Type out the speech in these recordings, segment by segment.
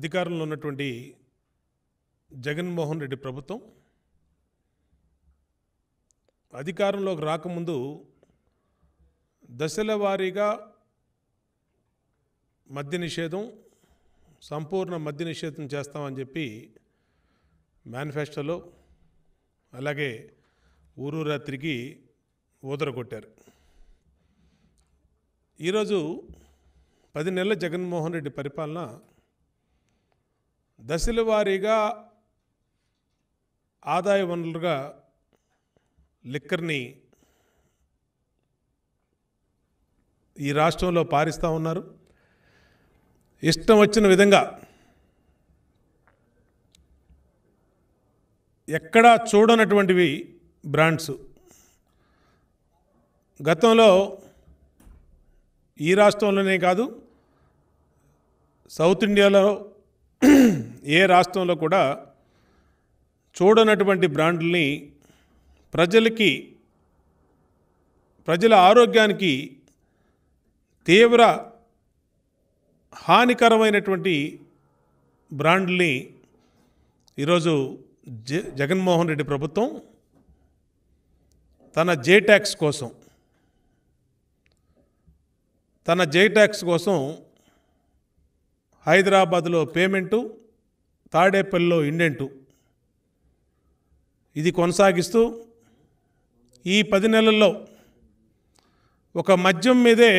అధికారంలో ఉన్నటువంటి జగన్మోహన్ రెడ్డి ప్రభుత్వం అధికారంలోకి రాకముందు దశల వారీగా మద్య నిషేధం సంపూర్ణ మద్య నిషేధం చేస్తామని చెప్పి మేనిఫెస్టోలో అలాగే ఊరూరా తిరిగి ఊదరగొట్టారు ఈరోజు పది నెలల జగన్మోహన్ రెడ్డి పరిపాలన దశల వారీగా ఆదాయ వనరులుగా లిక్కర్ని ఈ రాష్ట్రంలో పారిస్తూ ఉన్నారు ఇష్టం వచ్చిన విధంగా ఎక్కడా చూడనటువంటివి బ్రాండ్స్ గతంలో ఈ రాష్ట్రంలోనే కాదు సౌత్ ఇండియాలో ఏ రాష్ట్రంలో కూడా చూడనటువంటి బ్రాండ్లని ప్రజలకి ప్రజల ఆరోగ్యానికి తీవ్ర హానికరమైనటువంటి బ్రాండ్ని ఈరోజు జ జగన్మోహన్ రెడ్డి ప్రభుత్వం తన జే ట్యాక్స్ కోసం తన జే ట్యాక్స్ కోసం హైదరాబాద్లో పేమెంటు తాడేపల్లిలో ఇండెంటు ఇది కొనసాగిస్తూ ఈ పది నెలల్లో ఒక మద్యం మీదే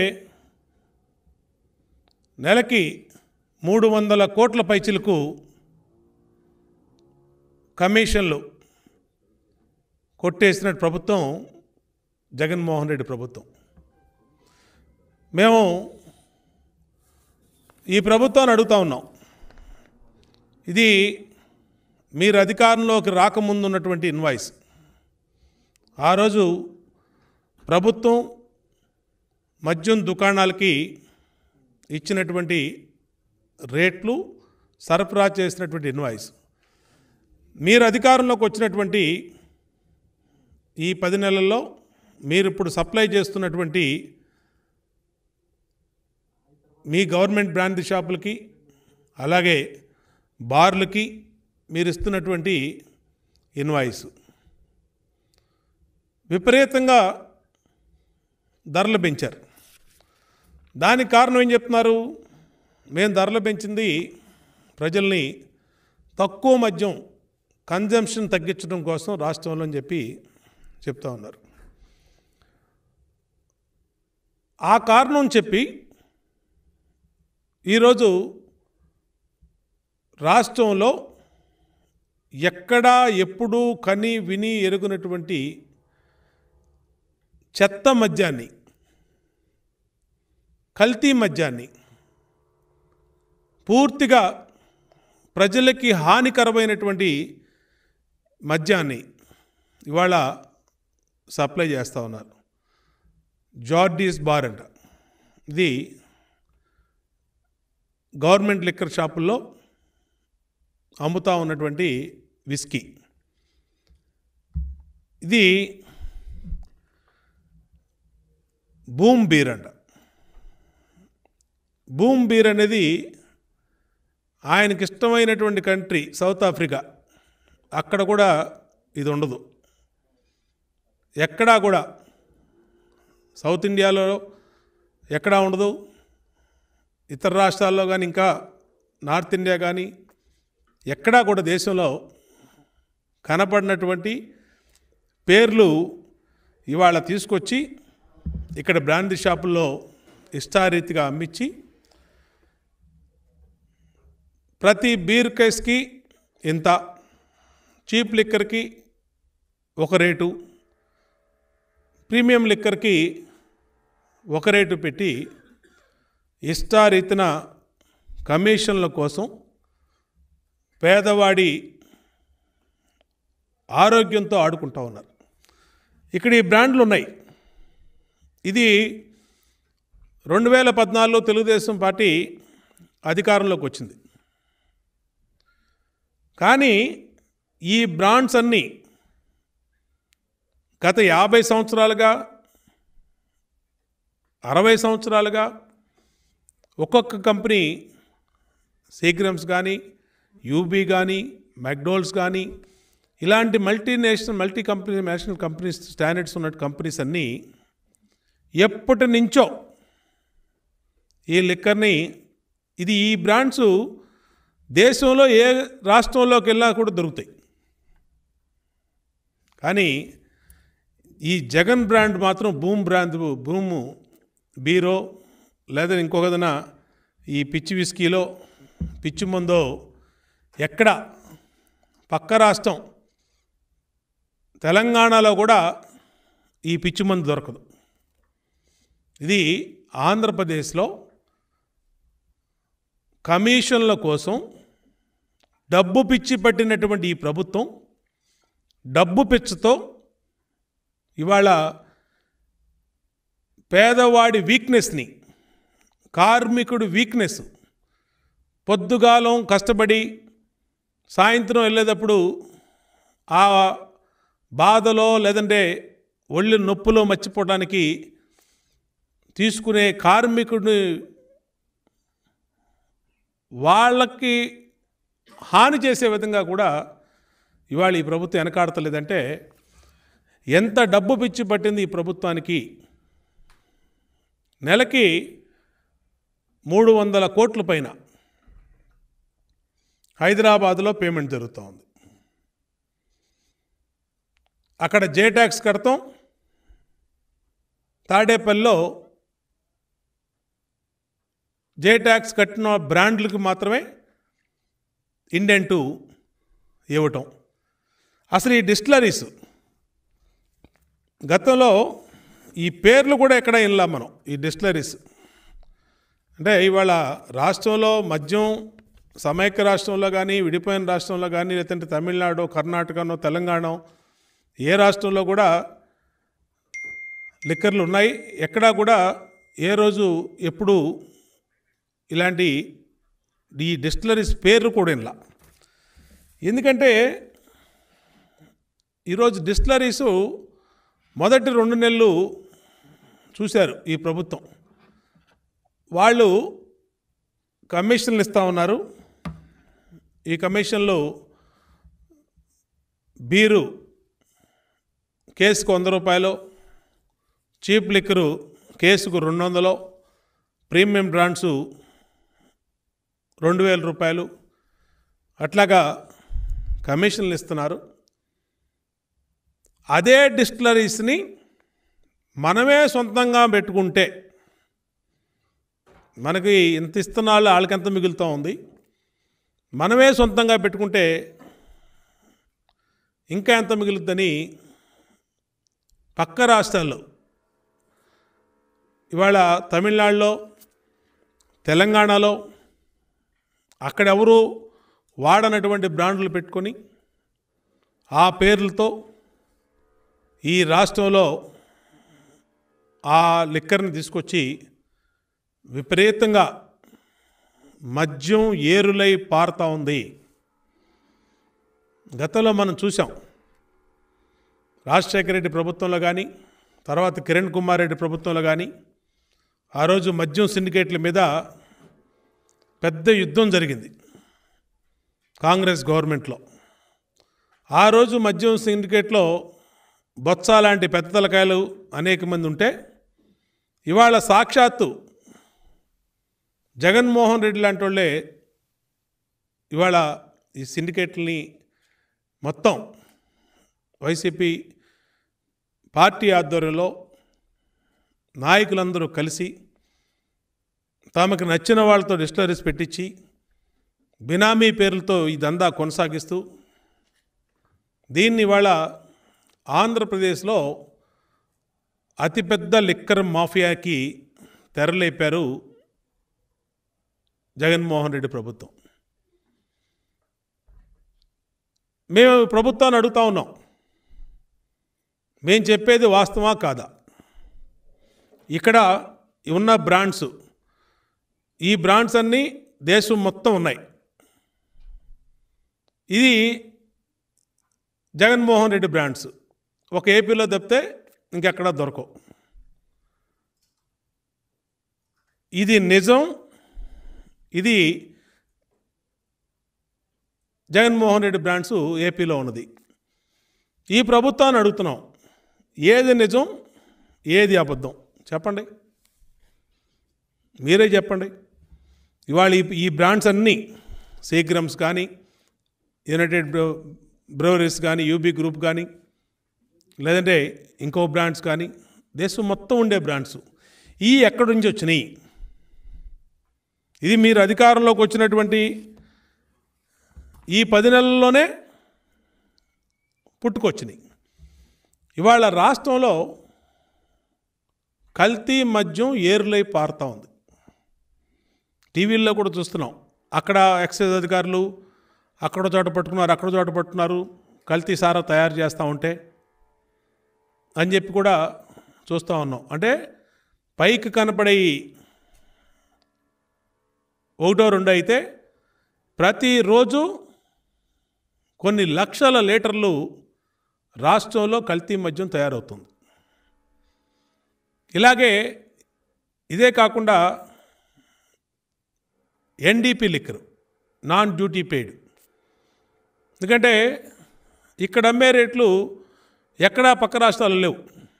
నెలకి మూడు వందల కోట్ల పైచిలకు కమిషన్లు కొట్టేసిన ప్రభుత్వం జగన్మోహన్ రెడ్డి ప్రభుత్వం మేము ఈ ప్రభుత్వాన్ని అడుగుతా ఉన్నాం ఇది మీరు అధికారంలోకి రాకముందు ఉన్నటువంటి ఇన్వాయిస్ ఆ రోజు ప్రభుత్వం మద్యం దుకాణాలకి ఇచ్చినటువంటి రేట్లు సరఫరా చేసినటువంటి ఇన్వాయిస్ మీరు అధికారంలోకి వచ్చినటువంటి ఈ పది నెలల్లో మీరు ఇప్పుడు సప్లై చేస్తున్నటువంటి మీ గవర్నమెంట్ బ్రాండ్ షాపులకి అలాగే బార్లకి మీరు ఇస్తున్నటువంటి ఇన్వాయిస్ విపరీతంగా ధరలు పెంచారు దానికి కారణం ఏం చెప్తున్నారు మేము ధరలు పెంచింది ప్రజల్ని తక్కువ మద్యం కన్జంప్షన్ తగ్గించడం కోసం రాష్ట్రంలో అని చెప్పి చెప్తా ఉన్నారు ఆ కారణం చెప్పి ఈరోజు రాష్ట్రంలో ఎక్కడా ఎప్పుడూ కని విని ఎరుగునటువంటి చెత్త మద్యాన్ని కల్తీ మద్యాన్ని పూర్తిగా ప్రజలకి హానికరమైనటువంటి మద్యాన్ని ఇవాళ సప్లై చేస్తూ ఉన్నారు జార్డీస్ బార్ అంట ఇది గవర్నమెంట్ లిక్కర్ షాపుల్లో అమ్ముతూ ఉన్నటువంటి విస్కీ ఇది బూమ్ బీర్ అంట బూమ్ బీర్ అనేది ఆయనకి ఇష్టమైనటువంటి కంట్రీ సౌత్ ఆఫ్రికా అక్కడ కూడా ఇది ఉండదు ఎక్కడా కూడా సౌత్ ఇండియాలో ఎక్కడా ఉండదు ఇతర రాష్ట్రాల్లో కానీ ఇంకా నార్త్ ఇండియా కానీ ఎక్కడా కూడా దేశంలో కనపడినటువంటి పేర్లు ఇవాళ తీసుకొచ్చి ఇక్కడ బ్రాండ్ షాపుల్లో ఇష్టారీతిగా అమ్మించి ప్రతి బీర్ కేస్కి ఇంత చీప్ లిక్కర్కి ఒక రేటు ప్రీమియం లిక్కర్కి ఒక రేటు పెట్టి ఇష్టారీతిన కమిషన్ల కోసం పేదవాడి ఆరోగ్యంతో ఆడుకుంటూ ఉన్నారు ఇక్కడ ఈ బ్రాండ్లు ఉన్నాయి ఇది రెండు వేల పద్నాలుగులో తెలుగుదేశం పార్టీ అధికారంలోకి వచ్చింది కానీ ఈ బ్రాండ్స్ అన్నీ గత యాభై సంవత్సరాలుగా అరవై సంవత్సరాలుగా ఒక్కొక్క కంపెనీ సీగ్రమ్స్ కానీ యూబీ కానీ మెక్డోల్స్ కానీ ఇలాంటి multinational multi company national companies standards ఉన్న కంపెనీస్ అన్నీ ఎప్పటి నుంచో ఈ లిక్కర్ని ఇది ఈ బ్రాండ్స్ దేశంలో ఏ రాష్ట్రంలోకి వెళ్ళినా కూడా దొరుకుతాయి కానీ ఈ జగన్ బ్రాండ్ మాత్రం భూమ్ బ్రాండ్ భూము బీరో లేదా ఇంకొకదన ఈ పిచ్చి విస్కీలో పిచ్చి మందో ఎక్కడ పక్క రాష్ట్రం తెలంగాణలో కూడా ఈ పిచ్చి మందు దొరకదు ఇది ఆంధ్రప్రదేశ్లో కమిషన్ల కోసం డబ్బు పిచ్చి పట్టినటువంటి ఈ ప్రభుత్వం డబ్బు పిచ్చితో ఇవాళ పేదవాడి వీక్నెస్ని కార్మికుడి వీక్నెస్ పొద్దుగాలం కష్టపడి సాయంత్రం వెళ్ళేటప్పుడు ఆ బాధలో లేదంటే ఒళ్ళు నొప్పులో మర్చిపోవడానికి తీసుకునే కార్మికుడిని వాళ్ళకి హాని చేసే విధంగా కూడా ఇవాళ ఈ ప్రభుత్వం వెనకాడతలేదంటే ఎంత డబ్బు పిచ్చి పట్టింది ఈ ప్రభుత్వానికి నెలకి మూడు వందల కోట్ల పైన హైదరాబాద్లో పేమెంట్ జరుగుతూ ఉంది అక్కడ జే ట్యాక్స్ కడతాం తాడేపల్లిలో జే ట్యాక్స్ కట్టిన బ్రాండ్లకు మాత్రమే ఇండెంటు ఇవ్వటం అసలు ఈ డిస్టిలరీస్ గతంలో ఈ పేర్లు కూడా ఎక్కడ వినలా మనం ఈ డిస్టిలరీస్ అంటే ఇవాళ రాష్ట్రంలో మద్యం సమైక్య రాష్ట్రంలో కానీ విడిపోయిన రాష్ట్రంలో కానీ లేదంటే తమిళనాడు కర్ణాటకనో తెలంగాణ ఏ రాష్ట్రంలో కూడా లిక్కర్లు ఉన్నాయి ఎక్కడా కూడా ఏ రోజు ఎప్పుడు ఇలాంటి ఈ డిస్టిలరీస్ పేర్లు కూడా ఇలా ఎందుకంటే ఈరోజు డిస్టిలరీసు మొదటి రెండు నెలలు చూశారు ఈ ప్రభుత్వం వాళ్ళు కమిషన్లు ఇస్తూ ఉన్నారు ఈ కమిషన్లు బీరు కేసుకు వంద రూపాయలు చీప్ లిక్కరు కేసుకు రెండు వందలు ప్రీమియం బ్రాండ్స్ రెండు వేల రూపాయలు అట్లాగా కమిషన్లు ఇస్తున్నారు అదే డిస్టిలరీస్ని మనమే సొంతంగా పెట్టుకుంటే మనకి ఇంత ఇస్తున్నాళ్ళు వాళ్ళకి ఎంత మిగులుతూ ఉంది మనమే సొంతంగా పెట్టుకుంటే ఇంకా ఎంత మిగులుద్దని పక్క రాష్ట్రాల్లో ఇవాళ తమిళనాడులో తెలంగాణలో అక్కడెవరు వాడనటువంటి బ్రాండ్లు పెట్టుకొని ఆ పేర్లతో ఈ రాష్ట్రంలో ఆ లిక్కర్ని తీసుకొచ్చి విపరీతంగా మద్యం ఏరులై పారుతూ ఉంది గతంలో మనం చూసాం రాజశేఖర రెడ్డి ప్రభుత్వంలో కానీ తర్వాత కిరణ్ కుమార్ రెడ్డి ప్రభుత్వంలో కానీ ఆ రోజు మద్యం సిండికేట్ల మీద పెద్ద యుద్ధం జరిగింది కాంగ్రెస్ గవర్నమెంట్లో ఆ రోజు మద్యం సిండికేట్లో బొత్స లాంటి పెద్ద తలకాయలు అనేక మంది ఉంటే ఇవాళ సాక్షాత్తు జగన్మోహన్ రెడ్డి లాంటి వాళ్ళే ఇవాళ ఈ సిండికేట్ని మొత్తం వైసీపీ పార్టీ ఆధ్వర్యంలో నాయకులందరూ కలిసి తమకు నచ్చిన వాళ్ళతో డిస్టలరీస్ పెట్టించి బినామీ పేర్లతో ఈ దందా కొనసాగిస్తూ దీన్ని ఇవాళ ఆంధ్రప్రదేశ్లో అతిపెద్ద లిక్కర్ మాఫియాకి తెరలేపారు జగన్మోహన్ రెడ్డి ప్రభుత్వం మేము ప్రభుత్వాన్ని అడుగుతా ఉన్నాం మేము చెప్పేది వాస్తవా కాదా ఇక్కడ ఉన్న బ్రాండ్స్ ఈ బ్రాండ్స్ అన్నీ దేశం మొత్తం ఉన్నాయి ఇది జగన్మోహన్ రెడ్డి బ్రాండ్స్ ఒక ఏపీలో తప్పితే ఇంకెక్కడా దొరకవు ఇది నిజం ఇది జగన్మోహన్ రెడ్డి బ్రాండ్స్ ఏపీలో ఉన్నది ఈ ప్రభుత్వాన్ని అడుగుతున్నాం ఏది నిజం ఏది అబద్ధం చెప్పండి మీరే చెప్పండి ఇవాళ ఈ ఈ బ్రాండ్స్ అన్నీ సీగ్రమ్స్ కానీ యునైటెడ్ బ్రో బ్రోవరీస్ కానీ యూబీ గ్రూప్ కానీ లేదంటే ఇంకో బ్రాండ్స్ కానీ దేశం మొత్తం ఉండే బ్రాండ్స్ ఈ ఎక్కడి నుంచి వచ్చినాయి ఇది మీరు అధికారంలోకి వచ్చినటువంటి ఈ పది నెలల్లోనే పుట్టుకొచ్చినాయి ఇవాళ రాష్ట్రంలో కల్తీ మద్యం ఏరులై పారుతూ ఉంది టీవీల్లో కూడా చూస్తున్నాం అక్కడ ఎక్సైజ్ అధికారులు అక్కడ చోట పట్టుకున్నారు అక్కడ చోట పట్టుకున్నారు కల్తీ సారా తయారు చేస్తూ ఉంటే అని చెప్పి కూడా చూస్తూ ఉన్నాం అంటే పైకి కనపడే ఈ ఒకటో రెండు అయితే ప్రతిరోజు కొన్ని లక్షల లీటర్లు రాష్ట్రంలో కల్తీ మద్యం తయారవుతుంది ఇలాగే ఇదే కాకుండా NDP liquor non duty paid ఎందుకంటే ఇక్కడ అమ్మే రేట్లు ఎక్కడా పక్క రాష్ట్రాలు లేవు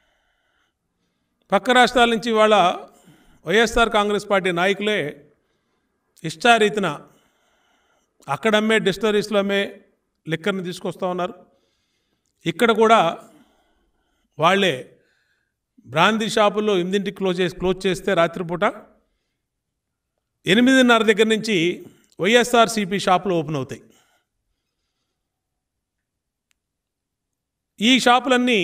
పక్క రాష్ట్రాల నుంచి వాళ్ళ వైఎస్ఆర్ కాంగ్రెస్ పార్టీ నాయకులే ఇష్టారీతిన అక్కడ అమ్మే డిస్టరీస్లో అమ్మే లిక్కర్ని తీసుకొస్తూ ఉన్నారు ఇక్కడ కూడా వాళ్ళే బ్రాందీ షాపుల్లో ఎనిమిదింటికి క్లోజ్ చేసి క్లోజ్ చేస్తే రాత్రిపూట ఎనిమిదిన్నర దగ్గర నుంచి వైఎస్ఆర్సిపి షాపులు ఓపెన్ అవుతాయి ఈ షాపులన్నీ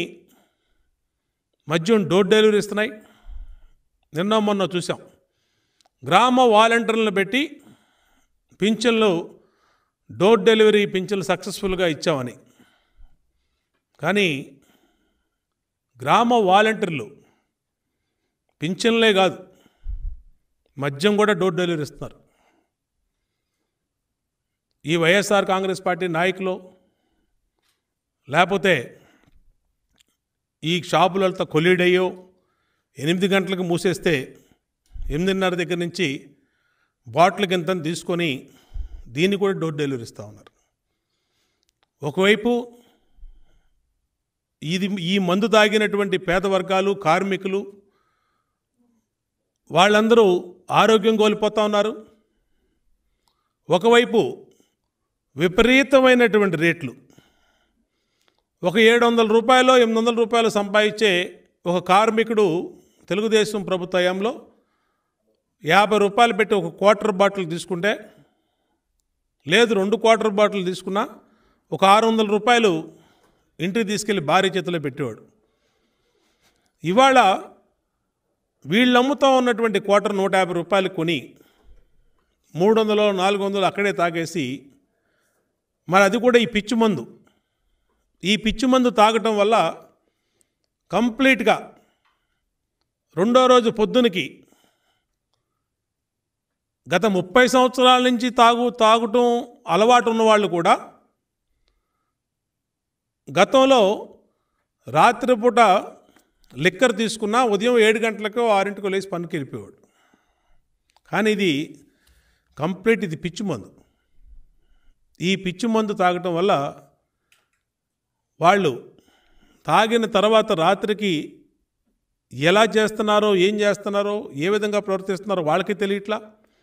మద్యం డోర్ డెలివరీ ఇస్తున్నాయి నిన్న మొన్న చూసాం గ్రామ వాలంటీర్లను పెట్టి పింఛన్లు డోర్ డెలివరీ పింఛన్లు సక్సెస్ఫుల్గా ఇచ్చామని కానీ గ్రామ వాలంటీర్లు పింఛన్లే కాదు మద్యం కూడా డోర్ డెలివరీ ఇస్తున్నారు ఈ వైఎస్ఆర్ కాంగ్రెస్ పార్టీ నాయకులు లేకపోతే ఈ షాపులతో కొలీడ్ అయ్యో ఎనిమిది గంటలకు మూసేస్తే ఎనిమిదిన్నర దగ్గర నుంచి బాటిల్ కింద తీసుకొని దీన్ని కూడా డోర్ డెలివరీ ఇస్తూ ఉన్నారు ఒకవైపు ఇది ఈ మందు తాగినటువంటి పేద వర్గాలు కార్మికులు వాళ్ళందరూ ఆరోగ్యం కోల్పోతూ ఉన్నారు ఒకవైపు విపరీతమైనటువంటి రేట్లు ఒక ఏడు వందల రూపాయలు ఎనిమిది వందల రూపాయలు సంపాదించే ఒక కార్మికుడు తెలుగుదేశం ప్రభుత్వ హయాంలో యాభై రూపాయలు పెట్టి ఒక క్వార్టర్ బాటిల్ తీసుకుంటే లేదు రెండు క్వార్టర్ బాటిల్ తీసుకున్నా ఒక ఆరు వందల రూపాయలు ఇంటికి తీసుకెళ్ళి భార్య చేతిలో పెట్టేవాడు ఇవాళ వీళ్ళు అమ్ముతా ఉన్నటువంటి క్వార్టర్ నూట యాభై రూపాయలు కొని మూడు వందలు నాలుగు వందలు అక్కడే తాగేసి మరి అది కూడా ఈ పిచ్చి మందు ఈ పిచ్చి మందు తాగటం వల్ల కంప్లీట్గా రెండో రోజు పొద్దునకి గత ముప్పై సంవత్సరాల నుంచి తాగు తాగటం అలవాటు ఉన్నవాళ్ళు కూడా గతంలో రాత్రిపూట లిక్కర్ తీసుకున్నా ఉదయం ఏడు గంటలకు ఆరింటికి లేచి పనికి వెళ్ళిపోయాడు కానీ ఇది కంప్లీట్ ఇది పిచ్చి మందు ఈ పిచ్చి మందు తాగటం వల్ల వాళ్ళు తాగిన తర్వాత రాత్రికి ఎలా చేస్తున్నారో ఏం చేస్తున్నారో ఏ విధంగా ప్రవర్తిస్తున్నారో వాళ్ళకి తెలియట్లా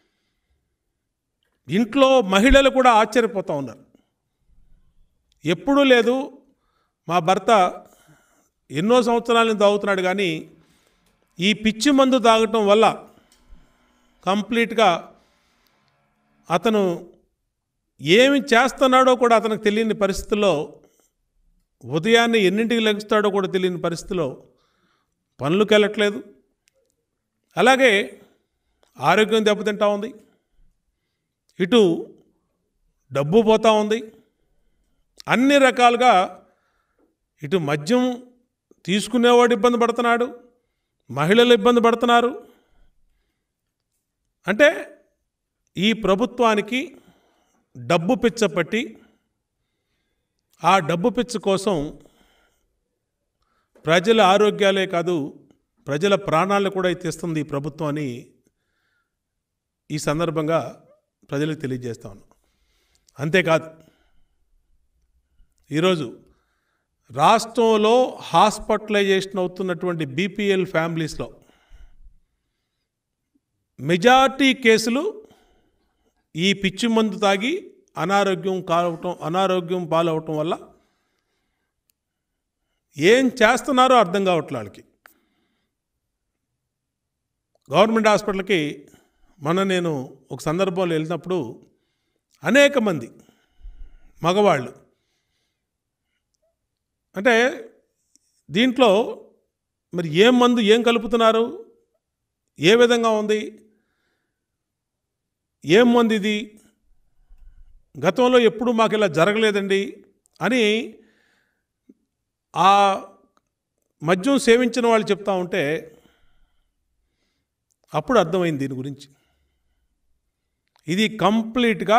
ఇంట్లో మహిళలు కూడా ఆశ్చర్యపోతూ ఉన్నారు ఎప్పుడూ లేదు మా భర్త ఎన్నో సంవత్సరాల నుంచి తాగుతున్నాడు కానీ ఈ పిచ్చి మందు తాగటం వల్ల కంప్లీట్గా అతను ఏమి చేస్తున్నాడో కూడా అతనికి తెలియని పరిస్థితుల్లో ఉదయాన్నే ఎన్నింటికి లెగుస్తాడో కూడా తెలియని పరిస్థితిలో పనులకు వెళ్ళట్లేదు అలాగే ఆరోగ్యం దెబ్బతింటా ఉంది ఇటు డబ్బు పోతూ ఉంది అన్ని రకాలుగా ఇటు మద్యం తీసుకునేవాడు ఇబ్బంది పడుతున్నాడు మహిళలు ఇబ్బంది పడుతున్నారు అంటే ఈ ప్రభుత్వానికి డబ్బు పిచ్చపట్టి ఆ డబ్బు పిచ్చ కోసం ప్రజల ఆరోగ్యాలే కాదు ప్రజల ప్రాణాలను కూడా తీస్తుంది ఈ ప్రభుత్వం అని ఈ సందర్భంగా ప్రజలకు తెలియజేస్తా ఉన్నాం అంతేకాదు ఈరోజు రాష్ట్రంలో హాస్పిటలైజేషన్ అవుతున్నటువంటి బీపీఎల్ ఫ్యామిలీస్లో మెజార్టీ కేసులు ఈ పిచ్చి మందు తాగి అనారోగ్యం కావటం అనారోగ్యం పాలవటం వల్ల ఏం చేస్తున్నారో అర్థం కావట్లే వాళ్ళకి గవర్నమెంట్ హాస్పిటల్కి మొన్న నేను ఒక సందర్భంలో వెళ్ళినప్పుడు అనేక మంది మగవాళ్ళు అంటే దీంట్లో మరి ఏం మందు ఏం కలుపుతున్నారు ఏ విధంగా ఉంది ఏం మందు ఇది గతంలో ఎప్పుడు మాకు ఇలా జరగలేదండి అని ఆ మద్యం సేవించిన వాళ్ళు చెప్తా ఉంటే అప్పుడు అర్థమైంది దీని గురించి ఇది కంప్లీట్గా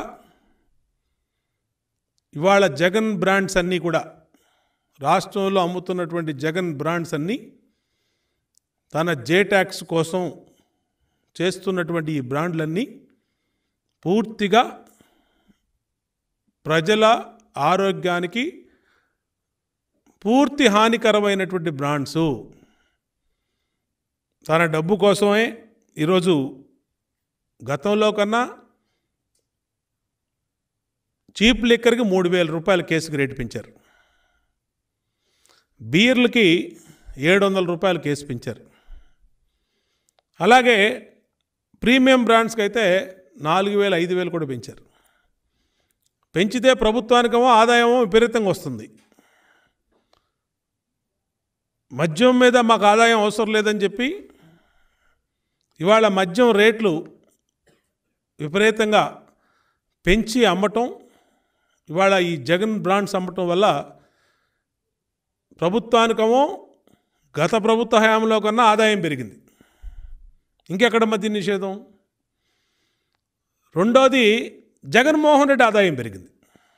ఇవాళ జగన్ బ్రాండ్స్ అన్నీ కూడా రాష్ట్రంలో అమ్ముతున్నటువంటి జగన్ బ్రాండ్స్ అన్నీ తన జే ట్యాక్స్ కోసం చేస్తున్నటువంటి ఈ బ్రాండ్లన్నీ పూర్తిగా ప్రజల ఆరోగ్యానికి పూర్తి హానికరమైనటువంటి బ్రాండ్సు తన డబ్బు కోసమే ఈరోజు గతంలో కన్నా చీప్ లిక్కర్కి మూడు వేల రూపాయల కేసుకి రేటు పెంచారు బీర్లకి ఏడు వందల రూపాయల కేసు పెంచారు అలాగే ప్రీమియం బ్రాండ్స్కి అయితే నాలుగు వేలు ఐదు వేలు కూడా పెంచారు పెంచితే ప్రభుత్వానికేమో ఆదాయమో విపరీతంగా వస్తుంది మద్యం మీద మాకు ఆదాయం అవసరం లేదని చెప్పి ఇవాళ మద్యం రేట్లు విపరీతంగా పెంచి అమ్మటం ఇవాళ ఈ జగన్ బ్రాండ్స్ అమ్మటం వల్ల ప్రభుత్వానికేమో గత ప్రభుత్వ హయాంలో కన్నా ఆదాయం పెరిగింది ఇంకెక్కడ మద్య నిషేధం రెండోది జగన్మోహన్ రెడ్డి ఆదాయం పెరిగింది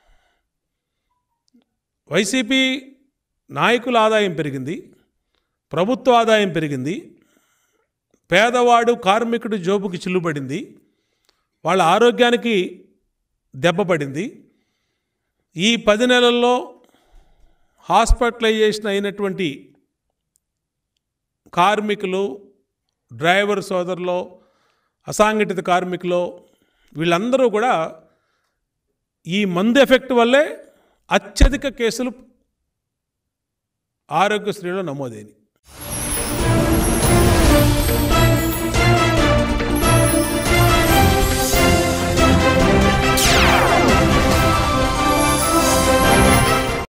వైసీపీ నాయకుల ఆదాయం పెరిగింది ప్రభుత్వ ఆదాయం పెరిగింది పేదవాడు కార్మికుడి జోబుకి చిల్లుపడింది వాళ్ళ ఆరోగ్యానికి దెబ్బపడింది ఈ పది నెలల్లో హాస్పిటలైజేషన్ అయినటువంటి కార్మికులు డ్రైవర్ సోదరులు అసాంఘటిత కార్మికులు వీళ్ళందరూ కూడా ఈ మందు ఎఫెక్ట్ వల్లే అత్యధిక కేసులు ఆరోగ్యశ్రీలో నమోదైనవి